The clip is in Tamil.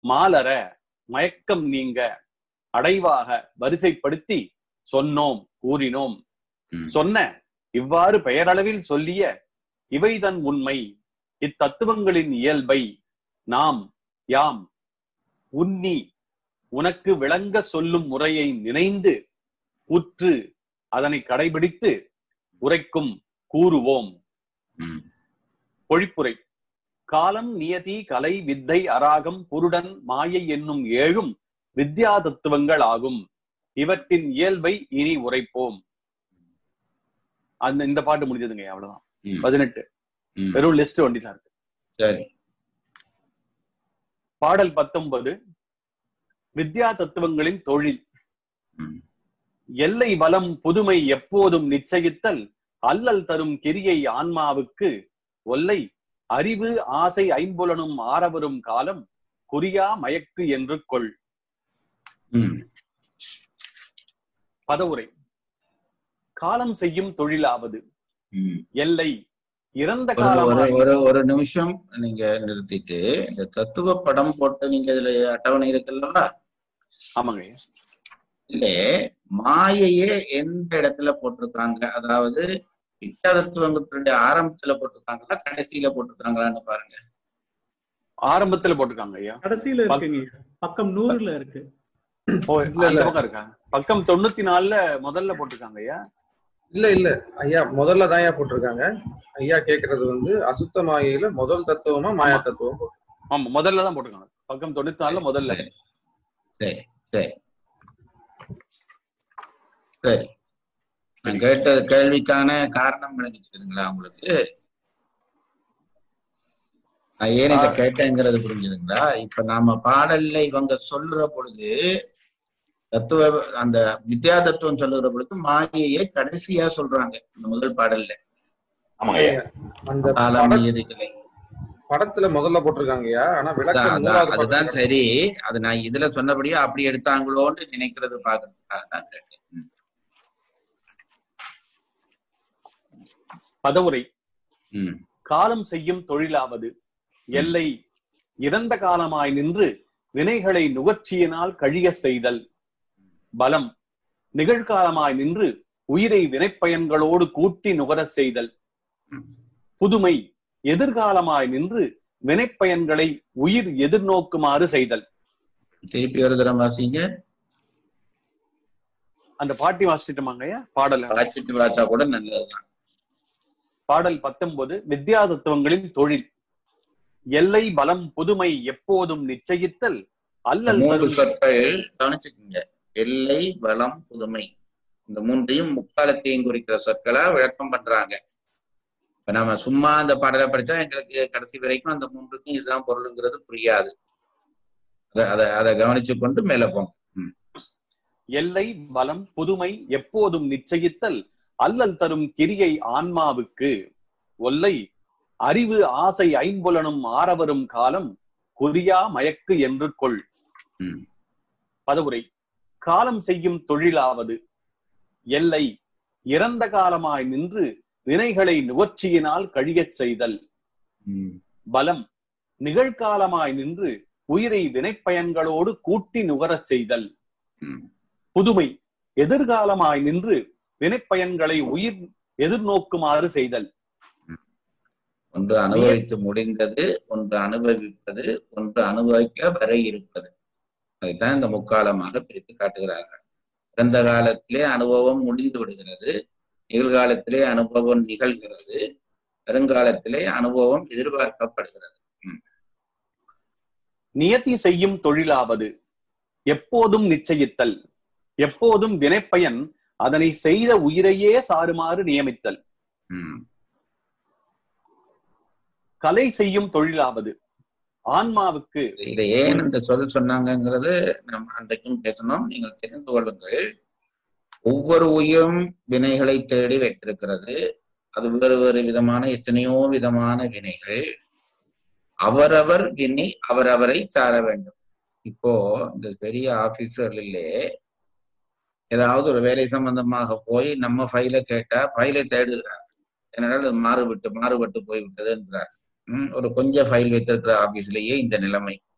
மாலர மயக்கம் நீங்க அடைவாக வரிசைப்படுத்தி சொன்னோம் கூறினோம் ம். சொன்ன இவ்வாறு பெயரளவில் சொல்லிய இவைதன் உண்மை இத்தத்துவங்களின் இயல்பை நாம் யாம் உன்னி உனக்கு விளங்க சொல்லும் முறையை நினைந்து உற்று அதனை கடைபிடித்து உரைக்கும் கூறுவோம் ம். பொழிப்புரை காலம் நியதி கலை வித்தை அராகம் புருடன் மாயை என்னும் ஏழும் வித்யா தத்துவங்கள் ஆகும் இவற்றின் இயல்பை இனி உரைப்போம் அந்த இந்த பாட்டு முடிஞ்சதுங்க அவ்வளவுதான் ம். பதினெட்டு ம். வெறும் லிஸ்ட் ஒண்டிதான் இருக்கு சரி பாடல் பத்தொன்பது வித்யா தத்துவங்களின் தொழில் ம். எல்லை வலம் புதுமை எப்போதும் நிச்சயித்தல் அல்லல் தரும் கிரியை ஆன்மாவுக்கு ஒல்லை அறிவு ஆசை ஐம்புலனும் ஆரவரும் காலம் குறியா மயக்கு என்று கொள் ம். பதவுரை காலம் செய்யும் தொழிலாவது ம். எல்லை இறந்த ஒரு ஒரு காலமாய் ஒரு ஒரு நிமிஷம் நீங்க நிறுத்திட்டு இந்த தத்துவ படம் போட்டு நீங்க இதுல அட்டவணை இருக்குல்லவா ஆமாங்க இல்ல மாயையே எந்த இடத்துல போட்டிருக்காங்க அதாவது வித்யாதத்துவங்களுடைய ஆரம்பத்துல போட்டிருக்காங்களா கடைசியில போட்டிருக்காங்களான்னு பாருங்க ஆரம்பத்துல போட்டிருக்காங்க ஐயா கடைசியில இருக்குங்க பக்கம் நூறுல இருக்கு ஓ, இல்ல, அந்த இல்ல. பக்கம் இருக்கா பக்கம் தொண்ணூத்தி நாலுல முதல்ல போட்டிருக்காங்க ஐயா இல்ல இல்ல ஐயா முதல்ல தான் ஐயா போட்டிருக்காங்க ஐயா கேக்குறது வந்து அசுத்த மாயையில முதல் தத்துவமா மாயா தத்துவம் போட்டிருக்காங்க. ஆமா முதல்ல தான் போட்டிருக்காங்க பக்கம் தொண்ணூத்தி நாலுல முதல்ல சரி சரி சரி சரி நான் கேட்ட கேள்விக்கான காரணம் விளங்கிச்சுதுங்களா உங்களுக்கு நான் ஏன் இதை கேட்டேங்கிறது புரிஞ்சுதுங்களா இப்ப நாம பாடல்ல இவங்க சொல்ற பொழுது தத்துவ அந்த வித்யா தத்துவம் சொல்லுகிற பொழுது மாயையை கடைசியா சொல்றாங்க இந்த முதல் பாடல்ல ஆமாங்க ஐயா அந்த காலம் பட- நியதிகளை படத்துல முதல்ல போட்டிருக்காங்க ஐயா ஆனா அதான், விளக்கம் அதான், மூணாவது அதுதான் படத்துல சரி அது நான் இதுல சொன்னபடியே அப்படி எடுத்தாங்களோன்னு நினைக்கிறது பாக்குறதுக்காக தான் கேட்டேன் ம். பதவுரை ம் காலம் செய்யும் தொழிலாவது எல்லை இறந்த காலமாய் நின்று வினைகளை நுகர்ச்சியினால் கழிய செய்தல் பலம் நிகழ்காலமாய் நின்று உயிரை வினைப்பயன்களோடு கூட்டி நுகரச் செய்தல் புதுமை எதிர்காலமாய் நின்று வினைப்பயன்களை உயிர் எதிர்நோக்குமாறு செய்தல் திருப்பி ஒரு தரம் வாசிங்க அந்த பாட்டி வாசிட்டோமாங்கய்யா பாடல் வாசிட்டு வாச்சா கூட நல்லதுதான் பாடல் பத்தொன்பது வித்யா தத்துவங்களின் தொழில் எல்லை பலம் புதுமை எப்போதும் நிச்சயித்தல் இந்த அல்லல் மூன்று தரும் சொற்கள் கவனிச்சுக்குங்க எல்லை பலம் புதுமை இந்த மூன்றையும் முக்காலத்தையும் குறிக்கிற சொற்களா விளக்கம் பண்றாங்க இப்ப நம்ம சும்மா அந்த பாடலை படிச்சா எங்களுக்கு கடைசி வரைக்கும் அந்த மூன்றுக்கும் இதுதான் பொருளுங்கிறது புரியாது அத அத அதை கவனிச்சு கொண்டு மேல போங்க ம். எல்லை பலம் புதுமை எப்போதும் நிச்சயித்தல் அல்லல் தரும் கிரியை ஆன்மாவுக்கு ஒல்லை அறிவு ஆசை ஐம்புலனும் ஆரவரும் காலம் குறியா மயக்கு என்று கொள் ம். பதவுரை காலம் செய்யும் தொழிலாவது எல்லை இறந்த காலமாய் நின்று வினைகளை நுகர்ச்சியினால் கழியச் செய்தல் ம். பலம் நிகழ்காலமாய் நின்று உயிரை வினைப்பயன்களோடு கூட்டி நுகரச் செய்தல் ம். புதுமை எதிர்காலமாய் நின்று வினைப்பயன்களை உயிர் எதிர்நோக்குமாறு செய்தல் ஒன்று அனுபவித்து முடிந்தது ஒன்று அனுபவிப்பது ஒன்று அனுபவிக்க வர இருப்பது அதைத்தான் இந்த முக்காலமாக பிரித்து காட்டுகிறார்கள் பிறந்த காலத்திலே அனுபவம் முடிந்து விடுகிறது நிகழ்காலத்திலே அனுபவம் நிகழ்கிறது வருங்காலத்திலே அனுபவம் எதிர்பார்க்கப்படுகிறது நியதி செய்யும் தொழிலாவது எப்போதும் நிச்சயித்தல் எப்போதும் வினைப்பயன் அதனை செய்த உயிரையே சாருமாறு நியமித்தல் ம். கலை செய்யும் தொழிலாவது ஆன்மாவுக்கு இதை ஏன் இந்த சொல் சொன்னாங்கங்கிறது நம்ம அன்றைக்கும் பேசணும் நீங்கள் தெரிந்து கொள்ளுங்கள் ஒவ்வொரு உயிரும் வினைகளை தேடி வைத்திருக்கிறது அது வேறு வேறு விதமான எத்தனையோ விதமான வினைகள் அவரவர் வினை அவரவரை சார வேண்டும் இப்போ இந்த பெரிய ஆபீசர்களிலே ஏதாவது ஒரு வேலை சம்பந்தமாக போய் நம்ம ஃபைலை கேட்டா ஃபைலை தேடுகிறார் என்னடா அது மாறுபட்டு மாறுபட்டு போய்விட்டது என்கிறார் ம், ஒரு கொஞ்சம் ஃபைல் வைத்திருக்கிற ஆபீஸ்லயே இந்த நிலைமை